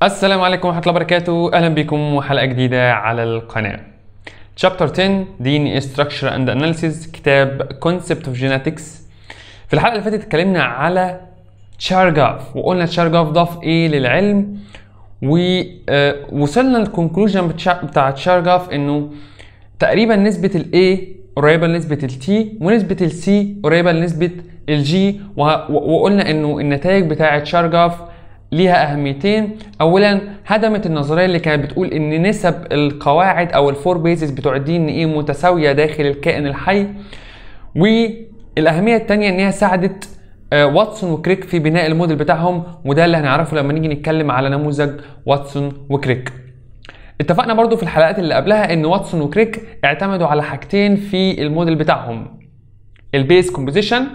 السلام عليكم ورحمة الله وبركاته أهلا بكم وحلقة جديدة على القناة Chapter 10 DNA Structure and Analysis كتاب Concept of Genetics في الحلقة اللي فاتت اتكلمنا على تشارجاف وقلنا تشارجاف ضاف ايه للعلم ووصلنا للكونكلوجن بتاع تشارجاف انه تقريبا نسبة ال A قريبة لنسبة ال T ونسبة ال C قريبة لنسبة ال G وقلنا انه النتائج بتاعة تشارجاف ليها اهميتين اولا هدمت النظريه اللي كانت بتقول ان نسب القواعد او الفور بيزز بتوع الدي ان ايه متساويه داخل الكائن الحي والاهميه الثانيه ان هي ساعدت واتسون وكريك في بناء الموديل بتاعهم وده اللي هنعرفه لما نيجي نتكلم على نموذج واتسون وكريك اتفقنا برضو في الحلقات اللي قبلها ان واتسون وكريك اعتمدوا على حاجتين في الموديل بتاعهم البيس كومبوزيشن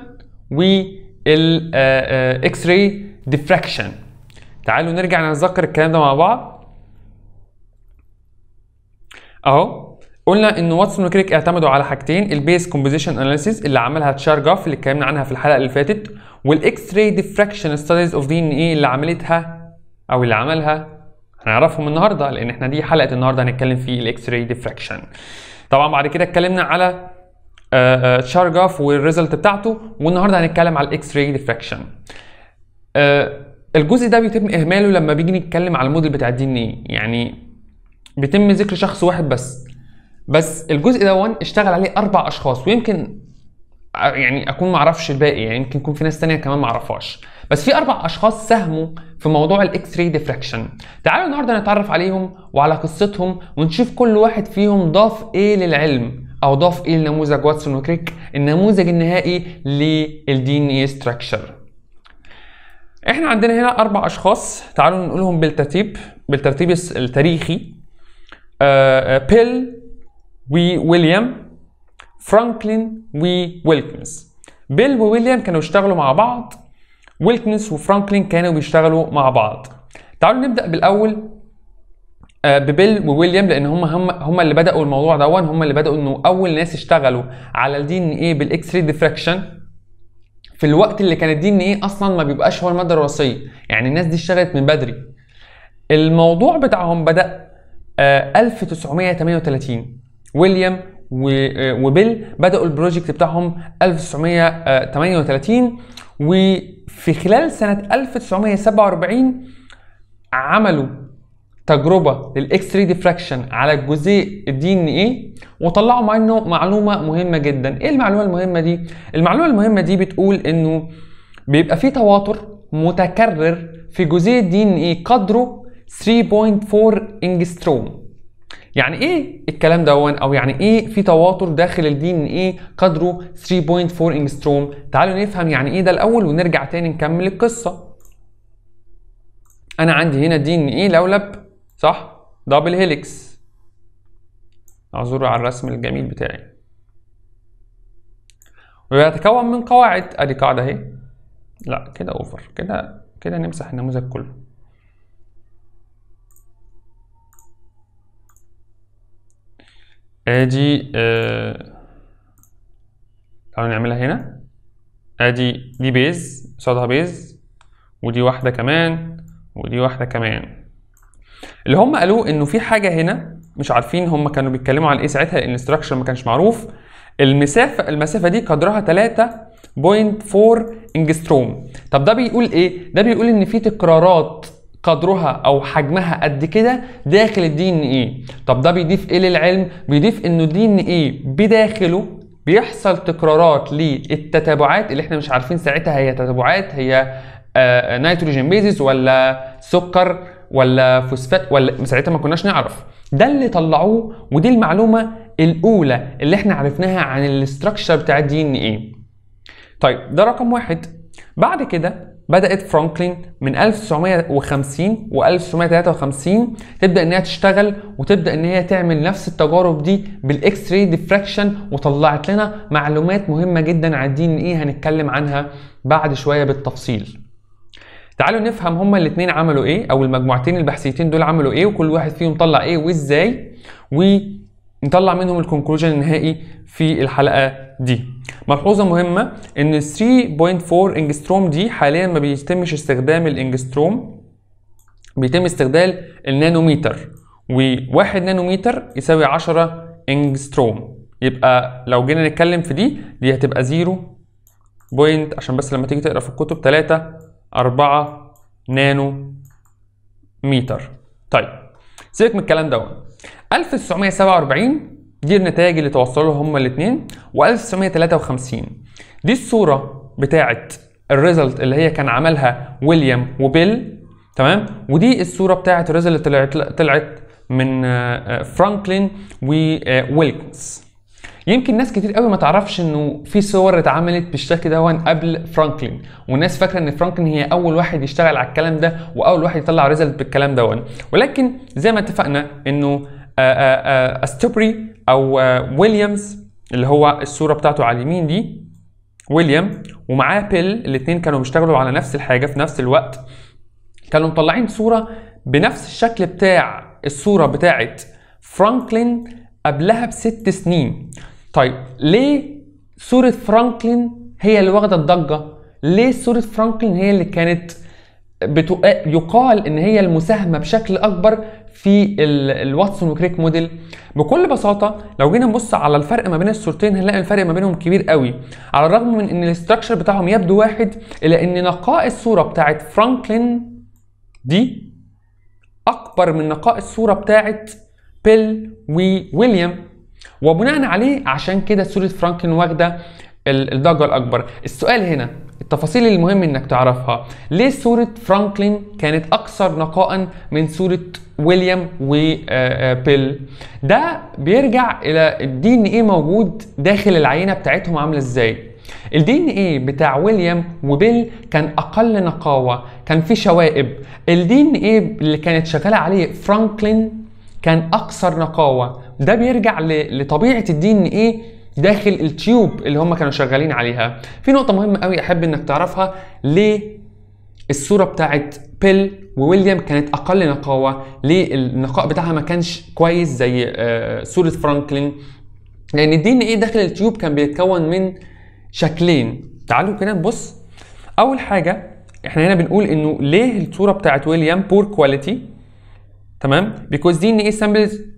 والاكس راي ديفراكشن تعالوا نرجع نتذكر الكلام ده مع بعض اهو قلنا ان واتسون وكريك اعتمدوا على حاجتين البيس كومبوزيشن اناليسيس اللي عملها تشارجاف اللي اتكلمنا عنها في الحلقه اللي فاتت والاكس راي ديفراكشن ستاديز اوف دي ان ايه اللي عملتها او اللي عملها هنعرفهم النهارده لان احنا دي حلقه النهارده هنتكلم في الاكس راي ديفراكشن طبعا بعد كده اتكلمنا على تشارجاف والريزلت بتاعته والنهارده هنتكلم على الاكس راي ديفراكشن الجزء ده بيتم اهماله لما بيجي نتكلم على الموديل بتاع الدي ان ايه يعني بيتم ذكر شخص واحد بس بس الجزء ده اشتغل عليه اربع اشخاص ويمكن يعني اكون معرفش الباقي يعني يمكن يكون في ناس تانية كمان معرفهاش بس في اربع اشخاص ساهموا في موضوع الاكس راي ديفراكشن تعالوا النهارده نتعرف عليهم وعلى قصتهم ونشوف كل واحد فيهم ضاف ايه للعلم او ضاف ايه لنموذج واتسون وكريك النموذج النهائي للدي ان اي ستراكشر احنا عندنا هنا اربع اشخاص تعالوا نقولهم بالترتيب بالترتيب التاريخي آه بيل وويليام فرانكلين وويلكنز بيل وويليام كانوا يشتغلوا مع بعض ويلكنز وفرانكلين كانوا بيشتغلوا مع بعض تعالوا نبدا بالاول آه ببيل وويليام لان هم هم هم اللي بداوا الموضوع دون هم اللي بداوا انه اول ناس اشتغلوا على الدي ان ايه بالاكس راي ديفراكشن في الوقت اللي كان الدي ان ايه اصلا ما بيبقاش هو الماده الوراثيه يعني الناس دي اشتغلت من بدري الموضوع بتاعهم بدا آه 1938 ويليام وبيل بداوا البروجكت بتاعهم 1938 وفي خلال سنه 1947 عملوا تجربه للاكس 3 ديفراكشن على الجزيء الدي ان ايه وطلعوا منه معلومه مهمه جدا ايه المعلومه المهمه دي المعلومه المهمه دي بتقول انه بيبقى في تواتر متكرر في جزيء الدي ان ايه قدره 3.4 انجستروم يعني ايه الكلام ده او يعني ايه في تواتر داخل الدي ان ايه قدره 3.4 انجستروم تعالوا نفهم يعني ايه ده الاول ونرجع تاني نكمل القصه انا عندي هنا دي ان ايه لولب صح دبل هيليكس اعذروا على الرسم الجميل بتاعي ويتكون من قواعد ادي قاعده اهي لا كده اوفر كده كده نمسح النموذج كله ادي آه تعالوا نعملها هنا ادي دي بيز قصادها بيز ودي واحده كمان ودي واحده كمان اللي هم قالوه انه في حاجه هنا مش عارفين هم كانوا بيتكلموا على ايه ساعتها لان الاستراكشر ما كانش معروف المسافه المسافه دي قدرها 3.4 انجستروم طب ده بيقول ايه ده بيقول ان في تكرارات قدرها او حجمها قد كده داخل الدي ان ايه طب ده بيضيف ايه للعلم بيضيف انه الدي ان ايه بداخله بيحصل تكرارات للتتابعات اللي احنا مش عارفين ساعتها هي تتابعات هي آه نيتروجين بيزز ولا سكر ولا فوسفات ولا ساعتها ما كناش نعرف ده اللي طلعوه ودي المعلومه الاولى اللي احنا عرفناها عن الاستراكشر بتاع الدي ان ايه طيب ده رقم واحد بعد كده بدات فرانكلين من 1950 و 1953 تبدا ان هي تشتغل وتبدا ان هي تعمل نفس التجارب دي بالاكس راي ديفراكشن وطلعت لنا معلومات مهمه جدا عن الدي ان ايه هنتكلم عنها بعد شويه بالتفصيل تعالوا نفهم هما الاثنين عملوا ايه او المجموعتين البحثيتين دول عملوا ايه وكل واحد فيهم طلع ايه وازاي ونطلع منهم الكونكلوجن النهائي في الحلقه دي ملحوظه مهمه ان 3.4 انجستروم دي حاليا ما بيتمش استخدام الانجستروم بيتم استخدام النانوميتر و1 نانومتر يساوي 10 انجستروم يبقى لو جينا نتكلم في دي دي هتبقى 0 بوينت عشان بس لما تيجي تقرا في الكتب 3 4 نانو متر طيب سيبك من الكلام دوت 1947 دي النتائج اللي توصلوا هما الاثنين و1953 دي الصوره بتاعه الريزلت اللي هي كان عملها ويليام وبيل تمام ودي الصوره بتاعه الريزلت اللي طلعت طلعت من آه، آه، فرانكلين وويلكنز يمكن ناس كتير قوي ما تعرفش انه في صور اتعملت بالشكل ده قبل فرانكلين والناس فاكره ان فرانكلين هي اول واحد يشتغل على الكلام ده واول واحد يطلع ريزلت بالكلام ده ولكن زي ما اتفقنا انه آه، استوبري او ويليامز اللي هو الصوره بتاعته على اليمين دي ويليام ومعاه بيل الاثنين كانوا بيشتغلوا على نفس الحاجه في نفس الوقت كانوا مطلعين صوره بنفس الشكل بتاع الصوره بتاعت فرانكلين قبلها بست سنين طيب ليه صوره فرانكلين هي اللي واخده الضجه ليه صوره فرانكلين هي اللي كانت بتق... يقال ان هي المساهمه بشكل اكبر في الواتسون وكريك موديل بكل بساطه لو جينا نبص على الفرق ما بين الصورتين هنلاقي الفرق ما بينهم كبير قوي على الرغم من ان الاستراكشر بتاعهم يبدو واحد الا ان نقاء الصوره بتاعت فرانكلين دي اكبر من نقاء الصوره بتاعت بيل وويليام وبناء عليه عشان كده صوره فرانكلين واخده الضجه الاكبر السؤال هنا التفاصيل المهم انك تعرفها ليه صورة فرانكلين كانت اكثر نقاء من صورة ويليام وبيل آه، آه، ده بيرجع الى الدي ان ايه موجود داخل العينة بتاعتهم عاملة ازاي الدي ان ايه بتاع ويليام وبيل كان اقل نقاوة كان في شوائب الدي ان ايه اللي كانت شغالة عليه فرانكلين كان اكثر نقاوة ده بيرجع لطبيعة الدي ان ايه داخل التيوب اللي هم كانوا شغالين عليها في نقطه مهمه قوي احب انك تعرفها ليه الصوره بتاعت بيل وويليام كانت اقل نقاوه ليه النقاء بتاعها ما كانش كويس زي آه، صوره فرانكلين لان الدي ان ايه داخل التيوب كان بيتكون من شكلين تعالوا كده نبص اول حاجه احنا هنا بنقول انه ليه الصوره بتاعت ويليام بور كواليتي تمام because دي ان ايه samples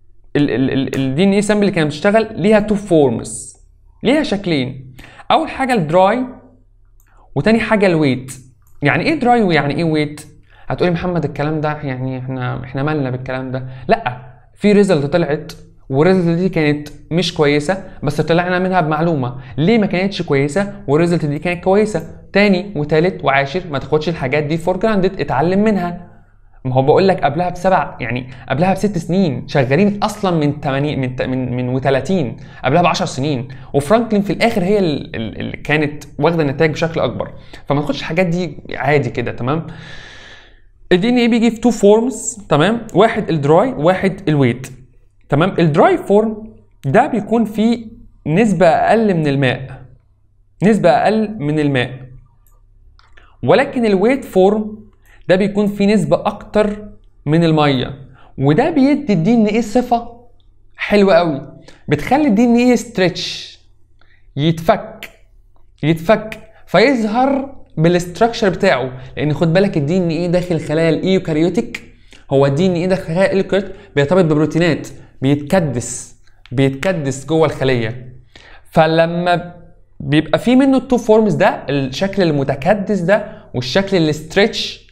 الدي ان اي سامبل اللي كانت بتشتغل ليها تو فورمز ليها شكلين اول حاجه الدراي وتاني حاجه الويت يعني ايه دراي ويعني ايه ويت هتقولي محمد الكلام ده يعني احنا احنا مالنا بالكلام ده لا في ريزلت طلعت والريزلت دي كانت مش كويسه بس طلعنا منها بمعلومه ليه ما كانتش كويسه والريزلت دي كانت كويسه تاني وتالت وعاشر ما تاخدش الحاجات دي فور جراندد اتعلم منها ما هو بقول لك قبلها بسبع يعني قبلها بست سنين شغالين اصلا من 80 من من من 30 قبلها ب 10 سنين وفرانكلين في الاخر هي اللي كانت واخده النتائج بشكل اكبر فما تاخدش الحاجات دي عادي كده تمام الدي ان اي بيجي في تو فورمز تمام واحد الدراي واحد الويت تمام الدراي فورم ده بيكون فيه نسبه اقل من الماء نسبه اقل من الماء ولكن الويت فورم ده بيكون فيه نسبة أكتر من المية وده بيدي الدي ان ايه صفة حلوة قوي بتخلي الدي ان ايه ستريتش يتفك يتفك فيظهر بالاستراكشر بتاعه لان خد بالك الدي ان ايه داخل خلايا الايوكاريوتيك هو الدي ان ايه داخل خلايا الايوكاريوتيك بيرتبط ببروتينات بيتكدس بيتكدس جوه الخليه فلما بيبقى في منه التو فورمز ده الشكل المتكدس ده والشكل الاستريتش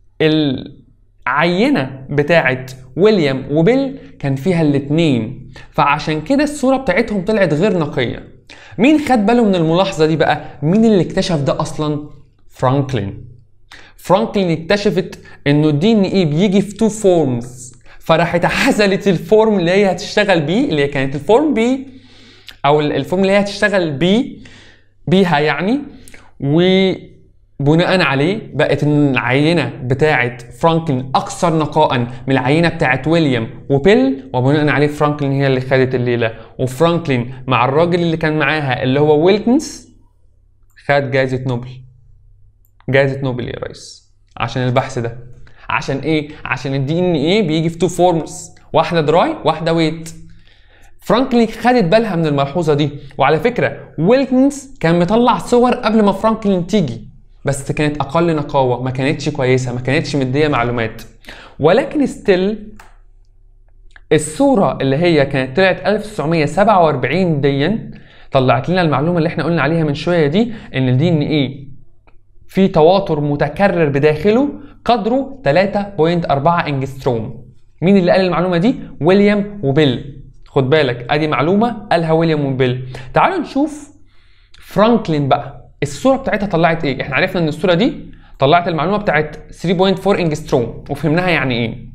العينه بتاعت ويليام وبيل كان فيها الاثنين فعشان كده الصوره بتاعتهم طلعت غير نقيه مين خد باله من الملاحظه دي بقى مين اللي اكتشف ده اصلا فرانكلين فرانكلين اكتشفت انه الدي ان اي بيجي في تو فورمز فراحت عزلت الفورم اللي هي هتشتغل بيه اللي هي كانت الفورم بي او الفورم اللي هي هتشتغل بيه بيها يعني و بناء عليه بقت العينة بتاعة فرانكلين أكثر نقاء من العينة بتاعة ويليام وبيل وبناء عليه فرانكلين هي اللي خدت الليلة وفرانكلين مع الراجل اللي كان معاها اللي هو ويلكنز خد جائزة نوبل جائزة نوبل يا ريس عشان البحث ده عشان ايه؟ عشان الدي ان ايه بيجي في تو فورمز واحدة دراي واحدة ويت فرانكلين خدت بالها من الملحوظة دي وعلى فكرة ويلكنز كان مطلع صور قبل ما فرانكلين تيجي بس كانت اقل نقاوه ما كانتش كويسه ما كانتش مديه معلومات ولكن ستيل الصوره اللي هي كانت طلعت 1947 ديا طلعت لنا المعلومه اللي احنا قلنا عليها من شويه دي ان الدي ان ايه في تواتر متكرر بداخله قدره 3.4 انجستروم مين اللي قال المعلومه دي ويليام وبيل خد بالك ادي معلومه قالها ويليام وبيل تعالوا نشوف فرانكلين بقى الصوره بتاعتها طلعت ايه احنا عرفنا ان الصوره دي طلعت المعلومه بتاعت 3.4 انجستروم وفهمناها يعني ايه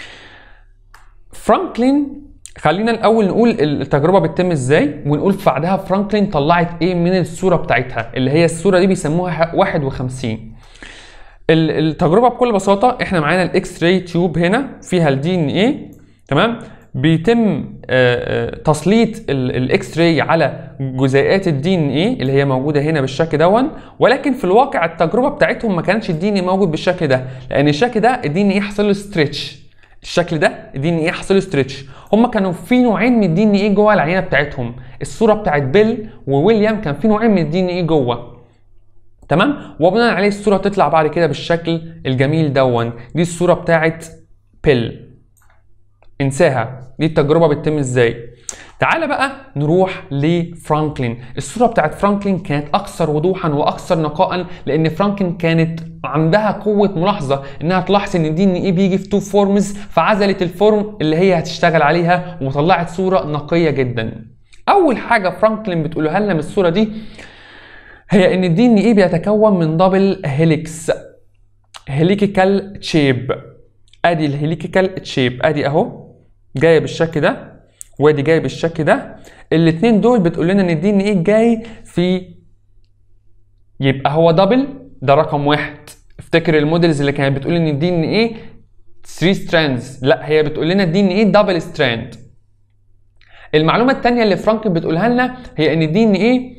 فرانكلين خلينا الاول نقول التجربه بتتم ازاي ونقول في بعدها فرانكلين طلعت ايه من الصوره بتاعتها اللي هي الصوره دي بيسموها 51 التجربه بكل بساطه احنا معانا الاكس راي تيوب هنا فيها الدي ان ايه تمام بيتم تسليط الاكس راي على جزيئات الدي ان ايه اللي هي موجوده هنا بالشكل دون ولكن في الواقع التجربه بتاعتهم ما كانش الدي ان موجود بالشكل ده لان الشكل ده الدي ان ايه حصل له ستريتش الشكل ده الدي ان ايه حصل له ستريتش هم كانوا في نوعين من الدي ان ايه جوه العينه بتاعتهم الصوره بتاعت بيل وويليام كان في نوعين من الدي ان ايه جوه تمام وبناء عليه الصوره تطلع بعد كده بالشكل الجميل دون دي الصوره بتاعت بيل انساها دي التجربه بتتم ازاي تعال بقى نروح لفرانكلين الصورة بتاعت فرانكلين كانت أكثر وضوحا وأكثر نقاء لأن فرانكلين كانت عندها قوة ملاحظة إنها تلاحظ إن الدي إن إيه بيجي في تو فورمز فعزلت الفورم اللي هي هتشتغل عليها وطلعت صورة نقية جدا أول حاجة فرانكلين بتقولها لنا من الصورة دي هي إن الدي إن إيه بيتكون من دبل هيليكس هيليكيكال تشيب ادي الهيليكيكال تشيب ادي اهو جايه بالشكل ده وادي جاي بالشكل ده الاثنين دول بتقول لنا ان الدي ان ايه جاي في يبقى هو دبل ده رقم واحد افتكر المودلز اللي كانت بتقول ان الدي ان ايه 3 ستراندز لا هي بتقول لنا الدي ان ايه دبل ستراند المعلومه الثانيه اللي فرانكلين بتقولها لنا هي ان الدي ان ايه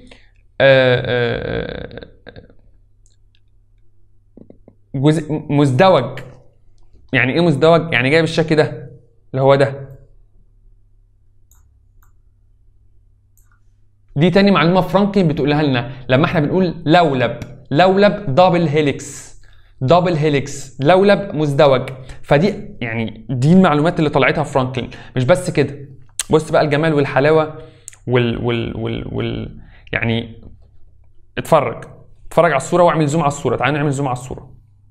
جزء مزدوج يعني ايه مزدوج يعني جاي بالشكل ده اللي هو ده دي تاني معلومه فرانكلين بتقولها لنا لما احنا بنقول لولب لولب دبل هيليكس دبل هيليكس لولب مزدوج فدي يعني دي المعلومات اللي طلعتها فرانكلين مش بس كده بص بقى الجمال والحلاوه وال وال وال, وال يعني اتفرج اتفرج على الصوره واعمل زوم على الصوره تعال نعمل زوم على الصوره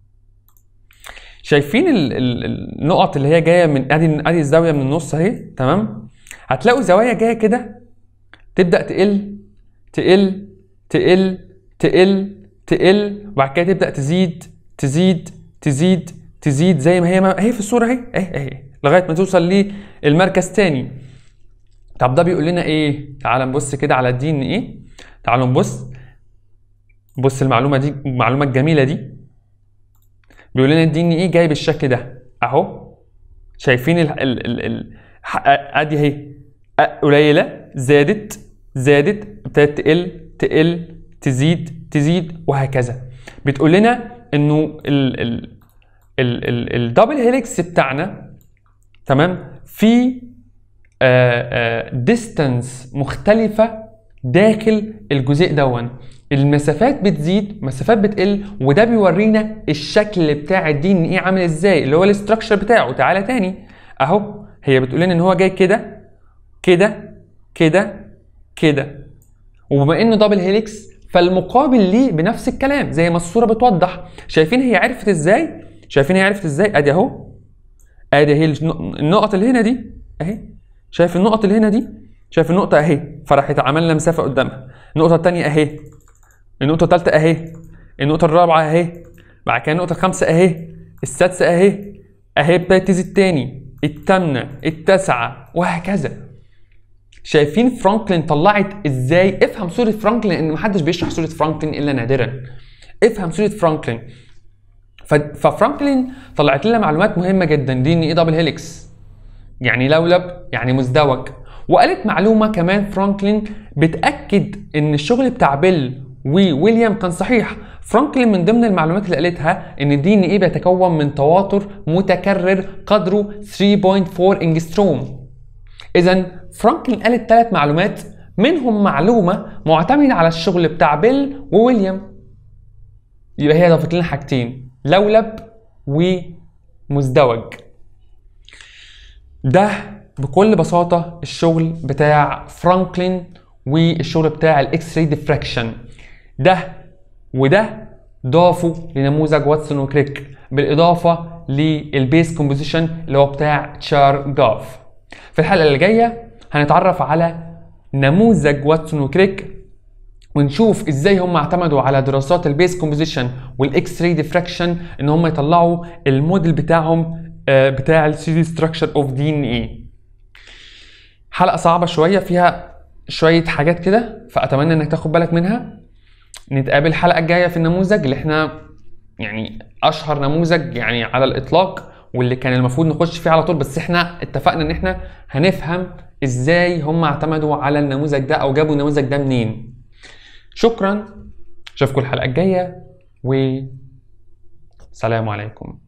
شايفين ال ال النقط اللي هي جايه من ادي ادي الزاويه من النص اهي تمام هتلاقوا زوايا جايه كده تبدا تقل تقل تقل تقل تقل وبعد كده تبدا تزيد تزيد تزيد تزيد زي ما هي ما هي في الصوره اهي اهي اهي لغايه ما توصل للمركز تاني طب ده بيقول لنا ايه تعال نبص كده على الدي ان ايه تعالوا نبص بص المعلومه دي المعلومه الجميله دي بيقول لنا الدي ان ايه جاي بالشكل ده اهو شايفين ال ال ال ال ادي اهي قليله زادت زادت ابتدت تقل تقل تزيد تزيد وهكذا بتقول لنا انه ال ال ال الدبل هيليكس بتاعنا تمام في ديستانس مختلفه داخل الجزيء دون المسافات بتزيد مسافات بتقل وده بيورينا الشكل بتاع الدي ان ايه عامل ازاي اللي هو الاستراكشر بتاعه تعالى تاني اهو هي بتقول لنا ان هو جاي كده كده كده كده وبما انه دبل هيليكس فالمقابل ليه بنفس الكلام زي ما الصوره بتوضح شايفين هي عرفت ازاي شايفين هي عرفت ازاي ادي اهو ادي هي النقط اللي هنا دي اهي شايف النقط اللي هنا دي شايف النقطه اهي فراحت عملنا مسافه قدامها النقطه الثانيه اهي النقطة الثالثة أهي النقطة الرابعة أهي بعد كده النقطة الخامسة أهي السادسة أهي أهي ابتدت تزيد تاني الثامنة التاسعة وهكذا شايفين فرانكلين طلعت ازاي افهم صورة فرانكلين ان محدش بيشرح صورة فرانكلين الا نادرا افهم صورة فرانكلين ففرانكلين طلعت لنا معلومات مهمة جدا دي ان ايه دبل هيليكس يعني لولب يعني مزدوج وقالت معلومة كمان فرانكلين بتأكد ان الشغل بتاع بيل وويليام كان صحيح فرانكلين من ضمن المعلومات اللي قالتها ان الدي ان ايه بيتكون من تواتر متكرر قدره 3.4 انجستروم اذا فرانكلين قالت ثلاث معلومات منهم معلومه معتمده على الشغل بتاع بيل وويليام يبقى هي ضافت لنا حاجتين لولب ومزدوج ده بكل بساطة الشغل بتاع فرانكلين والشغل بتاع الاكس راي ديفراكشن ده وده ضافوا لنموذج واتسون وكريك بالاضافه للبيس كومبوزيشن اللي هو بتاع تشار جاف في الحلقه اللي جايه هنتعرف على نموذج واتسون وكريك ونشوف ازاي هم اعتمدوا على دراسات البيس كومبوزيشن والاكس راي ديفراكشن ان هم يطلعوا الموديل بتاعهم آه، بتاع السي دي ستراكشر اوف دي ان اي حلقه صعبه شويه فيها شويه حاجات كده فاتمنى انك تاخد بالك منها نتقابل الحلقه الجايه في النموذج اللي احنا يعني اشهر نموذج يعني على الاطلاق واللي كان المفروض نخش فيه على طول بس احنا اتفقنا ان احنا هنفهم ازاي هم اعتمدوا على النموذج ده او جابوا النموذج ده منين شكرا اشوفكم الحلقه الجايه و سلام عليكم